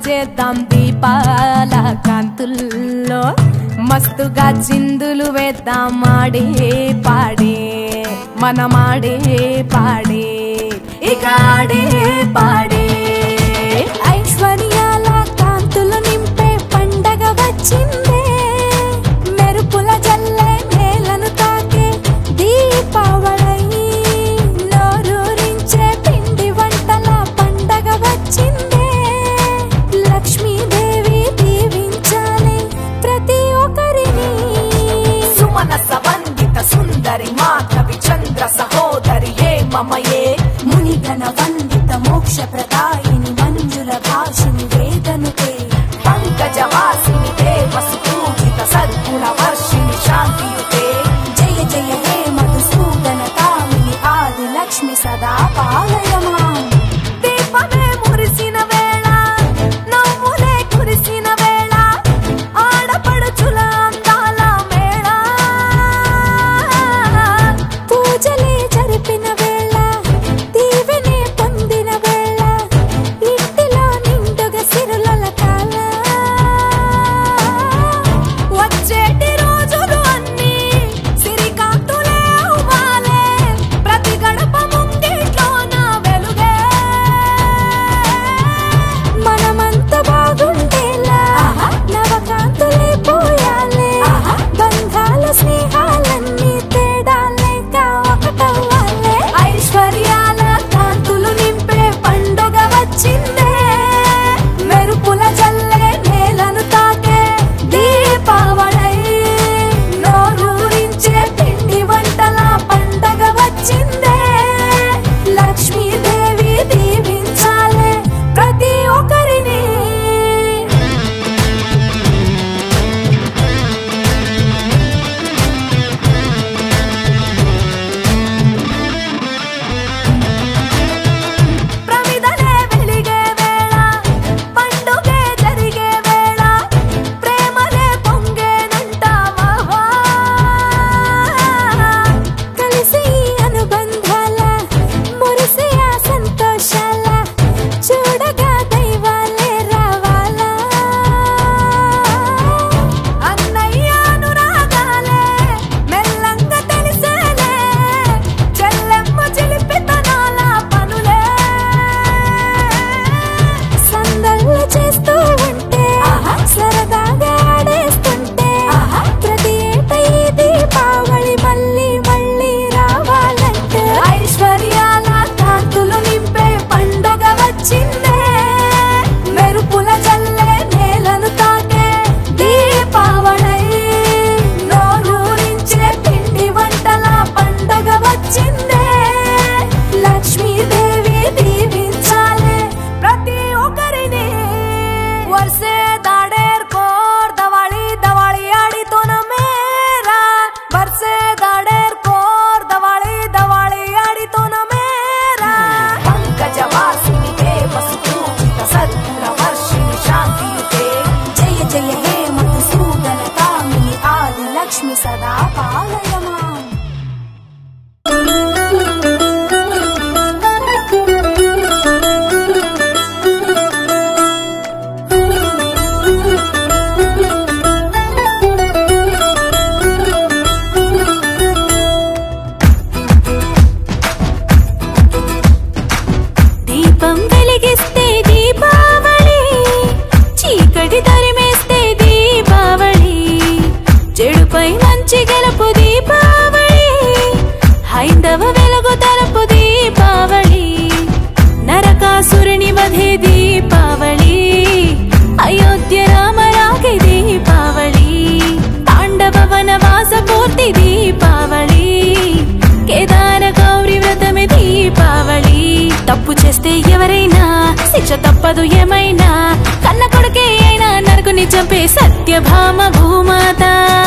చేద్దాం దీపాల కాంతుల్లో మస్తుగా చిందులు వేద్దాం ఆడే పాడే మనమాడే పాడే ఇక ఆడే పాడే ఐశ్వర్యాల కాంతులు నింపే పండగ వచ్చిందే మెరుపుల జల్లే నేలను తాకే దీపావళి నోరూరించే పిండి వంటల పండగ వచ్చిందే లక్ష్మీదేవి దీవించాలి ప్రతి ఒక్కరిని సుమనస వందిత సుందరి మాధవి చంద్ర సహోదరి ఏ మమయే మునిగణ వందిత మోక్ష ప్రదాయిని మంజుల భాషిని వేదనుతే పంకజవాసిని దేవసు పూజిత సద్గుణ వర్షిణి శాంతియుతే జయ జయ హే మధుసూదన కామిని ఆది లక్ష్మి సదా పాలయమా దీపమే మురిసిన వేళ నవ్వులే కురిసిన వేళ ఆడపడుచుల అందాల మేళ పూజలే జరిపిన వేళ దీవెనే పొందిన వేళ ఇంటిలో నిండుగా సిరుల కాల వచ్చేటి రోజులు అన్నీ సిరికాంతులే అవ్వాలే ప్రతి గడప ముంగిట్లోన వెలుగే మనమంతా బాగుండేలా నవకాంతులే పోయాలే బంధాల స్నేహాలన్నీ తేడాలేక ఒకటవ్వాలే ఐశ్వర్యాల కాంతులు నింపే పండుగ వచ్చిందే మెరుపుల జల్లే నేలను తాకే దీపావళి నోరూరించే పిండి వంటల పండగ వచ్చిందే లక్ష్మీదేవి దీవించాలే ప్రతి ఒక్కరిని ప్రమిదలే వెలిగే వేళ పండుగే జరిగే వేళ ప్రేమలే పొంగేనంటావా కలిసి ఈ అనుబంధాల మురిసి ఆ సంతోషాల చూడగా దైవాలే రావాలా అన్నయ్య అనురాగాలే మెల్లంగా తెలిసేలే చెల్లెమ్మ చిలిపితనాల పనులే సందళ్ళు చేస్తూ ఉంటే సరదాగా ఆడేస్తుంటే ప్రతి ఏట ఈ దీపావళి మళ్ళీ మళ్ళీ రావాలంటే ఐశ్వర్యాల కాంతులు నింపే పండుగ వచ్చిందే మెరుపుల జల్లే నేలను తాకే దీపావళి నోరూరించే పిండి వంటల పండుగ వచ్చిందే లక్ష్మీదేవి దీవించాలే ప్రతి ఒక్కరిని ವರ್ಷೆ ದಾಡೇರ್ ಕೋರ್ ದವಾಳಿ ದವಾಳಿ ಆಡಿತು ನಮೇರಾ ಬರ್ಸೆ ದಾಡೇರ್ ಕೋರ್ ದವಾಳಿ ದವಾಳಿ ಆಡಿತು ನಮೇರಾ పంకజవాసిని దేవసు పూజిత సద్గుణ వర్షిణి శాంతియుతే జయ జయ హే మధుసూదన కామిని ఆది లక్ష్మి సదా పాలయమా దీపం వెలిగిస్తే దీపావళి చీకటి తరిమేస్తే దీపావళి చెడుపై మంచి గెలుపు దీపావళి హైందవ వెలుగు తలుపు దీపావళి నరకాసురుని వధే దీపావళి అయోధ్య రామరాగే దీపావళి తాండవ వనవాస పూర్తి దీపావళి కేదార గౌరి వ్రతమే దీపావళి తప్పు చేస్తే ఎవరైనా శిక్ష తప్పదు ఏమైనా కన్న కొడుకే అయినా నరకుని చంపే సత్యభామ భూమాత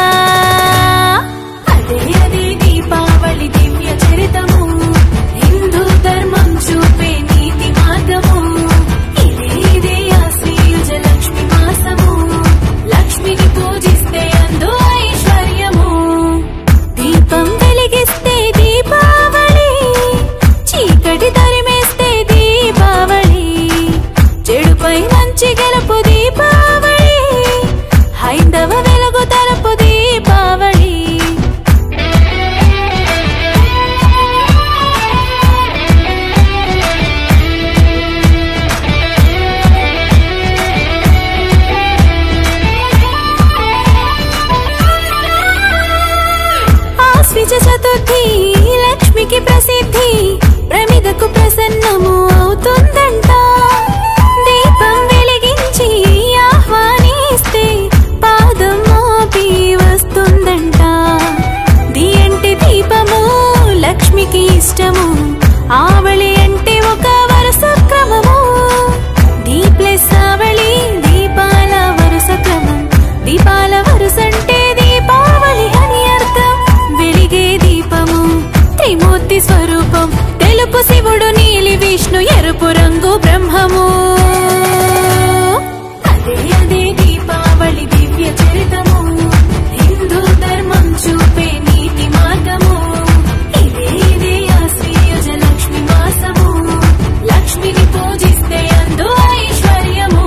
అదే అదే దీపావళి దివ్య చరితము హిందూ ధర్మం చూపే నీతి మార్గము ఇదే ఇదే ఆశ్రీయుజ లక్ష్మి మాసము లక్ష్మిని పూజిస్తే అందు ఐశ్వర్యము దీపం వెలిగిస్తే దీపావళి చీకటి తరిమేస్తే దీపావళి చెడుపై మంచి గెలుపు ప్రసిద్ధి లక్ష్మికి ప్రసిద్ధి ప్రమిదకు ప్రసన్నము అవుతుందంట దీపం వెలిగించి ఆహ్వానిస్తే పాదం మోపి వస్తుందంట ది అంటే దీపము లక్ష్మికి ఇష్టము ఆవళి అంటే ఒక వరుస క్రమము దీ ప్లస్ ఆవళి దీపాల వరుస క్రమం దీపాల వరుస అంటే దీపావళి అని అర్థం వెలిగే దీపము త్రిమూర్తి స్వరూపం తెలుపు శివుడు నీలి విష్ణు ఎరుపు రంగు బ్రహ్మము అదే అదే దీపావళి దివ్య చరితము హిందూ ధర్మం చూపే నీతి మార్గము ఇదే ఇదే ఆశ్రయుజ లక్ష్మి మాసము లక్ష్మిని పూజిస్తే అందు ఐశ్వర్యము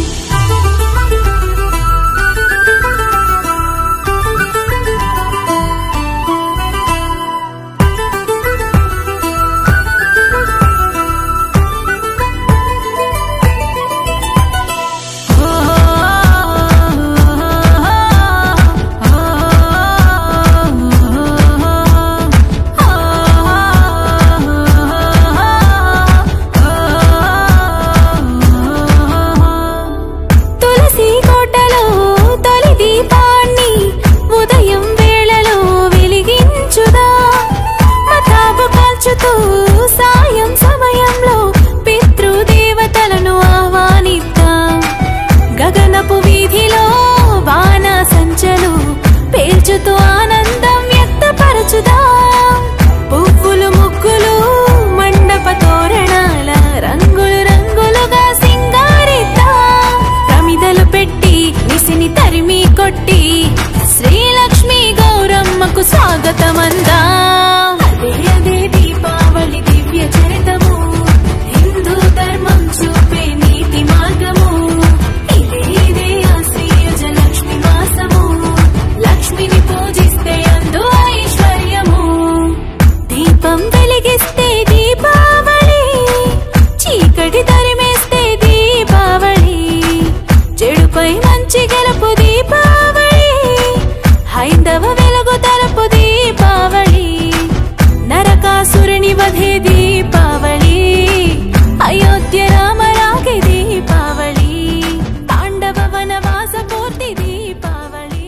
తులసి కోటలో తొలి దీపాన్ని ఉదయం వేళలో వెలిగించుదా మతాబు కాల్చుతూ సాయం సమయంలో పితృదేవతలను ఆహ్వానిద్దాం గగనపు వీధిలో బాణ సంచలు పేల్చుతూ ఆనందం వ్యక్తపరచుదాం పువ్వులు ముగ్గులు మండప తోరణాల రంగులు రంగులుగా సింగారిద్దాం ప్రమిదలు పెట్టి నిసిని తరిమి కొట్టి శ్రీలక్ష్మి గౌరమ్మకు స్వాగతమందా అదే అదే దీపావళి దివ్య చరితము హిందూ ధర్మం చూపే నీతి మార్గము ఇదే ఇదే ఆశ్రయుజ లక్ష్మి మాసము లక్ష్మిని పూజిస్తే అందు ఐశ్వర్యము దీపం వెలిగిస్తే దీపావళి చీకటి తరిమేస్తే దీపావళి చెడుపై మంచి గెలుపు దీపావళి హైందవ వెలుగు తలుపు దీపావళి నరకాసురుని వధే దీపావళి అయోధ్య రామరాగి దీపావళి పాండవ వనవాస పూర్తి దీపావళి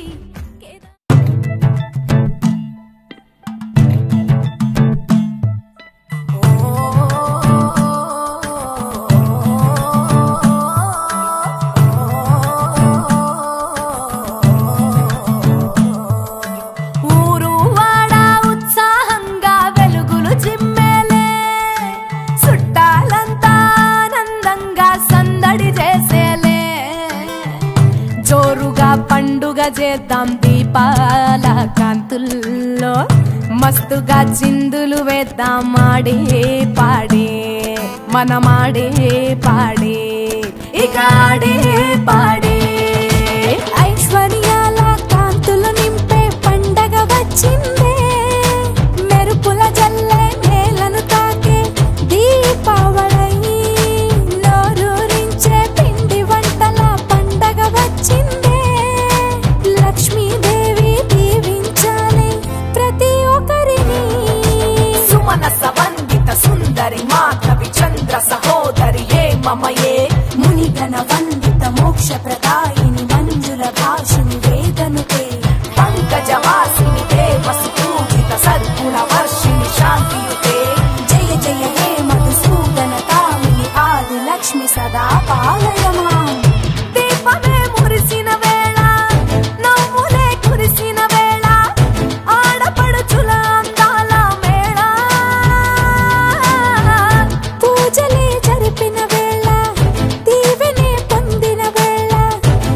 కేదార్ ఊరు వాడ ఉత్సాహంగా వెలుగులు చిమ్మేలే చుట్టాలంతా ఆనందంగా సందడి చేసేలే జోరుగా పండుగ చేద్దాం దీపాల కాంతుల్లో మస్తుగా చిందులు వేద్దాం ఆడే పాడే మనమాడే పాడే ఇక ఆడే పాడే ఐశ్వర్యాల కాంతులు నింపే పండగ వచ్చిందే మెరుపుల జల్లే నేలను తాకే దీపావళి నోరూరించే పిండి వంటల పండగ వచ్చిందే లక్ష్మీదేవి దీవించాలి ప్రతి ఒక్కరిని సుమన సవందిత సుందరి మాధవి చంద్ర సహోదరి ఏ మమయే మునిగణ వందిత మోక్ష ప్రదాయిని మంజుల భాషిని వేదనుతే పంకజవాసిని దేవసుపూజిత సద్గుణ వర్షిణి శాంతియుతే జయ జయ హే మధుసూదన కామిని ఆది లక్ష్మి సదా పాలయమా దీపమే మురిసిన వేళ నవ్వులే కురిసిన వేళ ఆడపడుచుల అందాల మేళ పూజలే జరిపిన వేళ దీవెనే పొందిన వేళ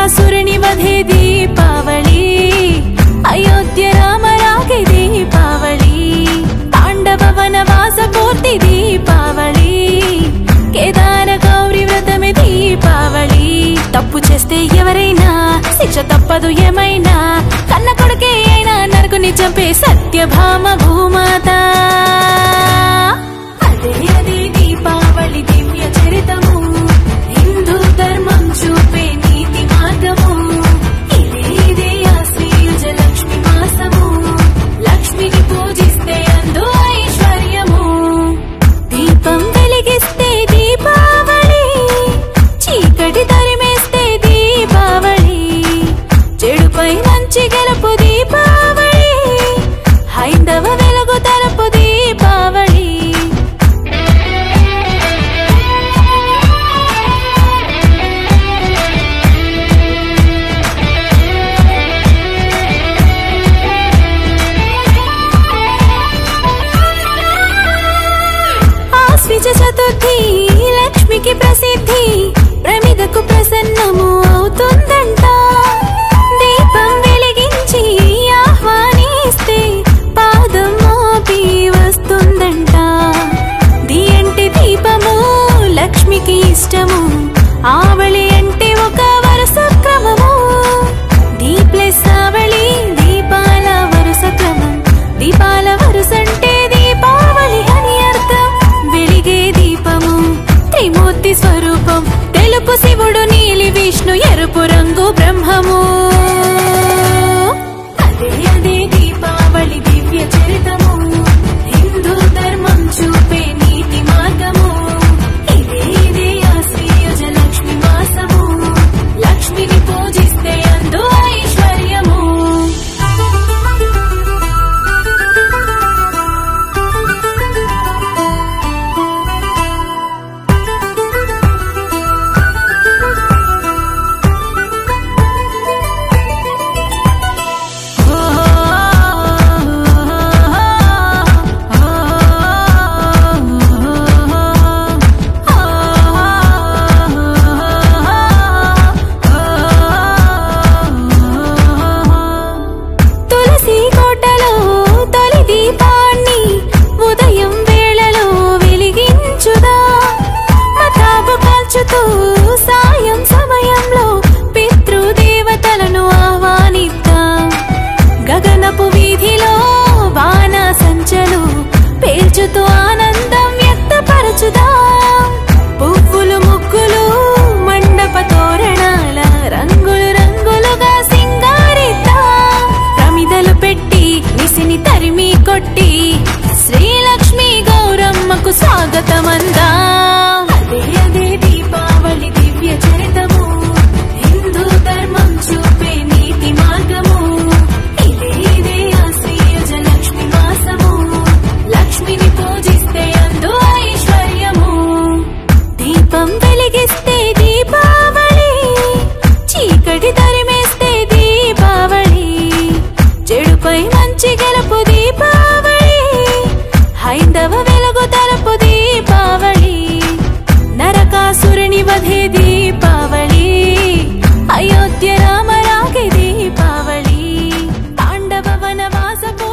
నరకాసురుని వధే దీపావళి అయోధ్య రామ రాగే దీపావళి పాండవ వనవాస పూర్తి దీపావళి కేదార గౌరి వ్రతమే దీపావళి తప్పు చేస్తే ఎవరైనా శిక్ష తప్పదు ఏమైనా కన్న కొడుకే అయినా నరకుని చంపే సత్యభామ భూమాత అదే అదే దీపావళి దివ్య చరితము హిందూ ధర్మం చూపే నీతి మార్గము ఇదే ఇదే ఆశ్రయుజ లక్ష్మి మాసము లక్ష్మిని పూజిస్తే అందు ఐశ్వర్యము దీపం వెలిగిస్తే దీపావళి చీకటి తరిమేస్తే దీపావళి చెడుపై మంచి గెలుపు దీపావళి హైందవ వెలుగు తరపు దీపావళి ఆశ్విజ చతుర్థి లక్ష్మికి ప్రసిద్ధి ప్రమిదకు ప్రసన్నము అవుతుందంట దీపం వెలిగించి ఆహ్వానిస్తే పాదం మోపి వస్తుందంట ది అంటే దీపము లక్ష్మికి ఇష్టము ఆవళి అంటే ఒక వరుస క్రమము దీ ప్లస్ ఆవళి దీపాల వరుస క్రమం దీపాల వరుసంటే దీపావళి అని అర్థం వెలిగే దీపము త్రిమూర్తి స్వరూపం తెలుపు శివుడు నీలి విష్ణు ఎరుపు రంగు బ్రహ్మము అదే అదే దీపావళి దివ్య చరితము హిందూ ధర్మం చూపే నీతి మార్గము ఇదే ఇదే ఆశ్రయుజ లక్ష్మి మాసము లక్ష్మిని పూజిస్తే అందు ఐశ్వర్యము తులసి కోటలో తొలి దీపాన్ని ఉదయం వేళలో వెలిగించుదా మతాబు కాల్చుతూ సాయం సమయంలో పితృదేవతలను ఆహ్వానిద్దాం గగనపు వీధిలో బాణ సంచలు పేల్చుతూ ఆనందం వ్యక్తపరచుదాం పువ్వులు ముగ్గులు మండప తోరణాల రంగులు రంగులుగా సింగారిద్దాం ప్రమిదలు పెట్టి నిసిని తరిమి కొట్టి శ్రీలక్ష్మి గౌరమ్మకు స్వాగతమందాం అదే అదే దీపావళి దివ్య చరితము హిందూ ధర్మం చూపే నీతి మార్గము ఇదే ఇదే ఆశ్రయుజ లక్ష్మి మాసము లక్ష్మిని పూజిస్తే అందు ఐశ్వర్యము దీపం వెలిగిస్తే దీపావళి చీకటి తరిమేస్తే దీపావళి చెడుపై మంచి గెలుపు దీపావళి హైందవ వెలుగు తరపు దీపావళి నరకాసురుని వధే దీపావళి అయోధ్య రామ రాగే దీపావళి పాండవ వనవాస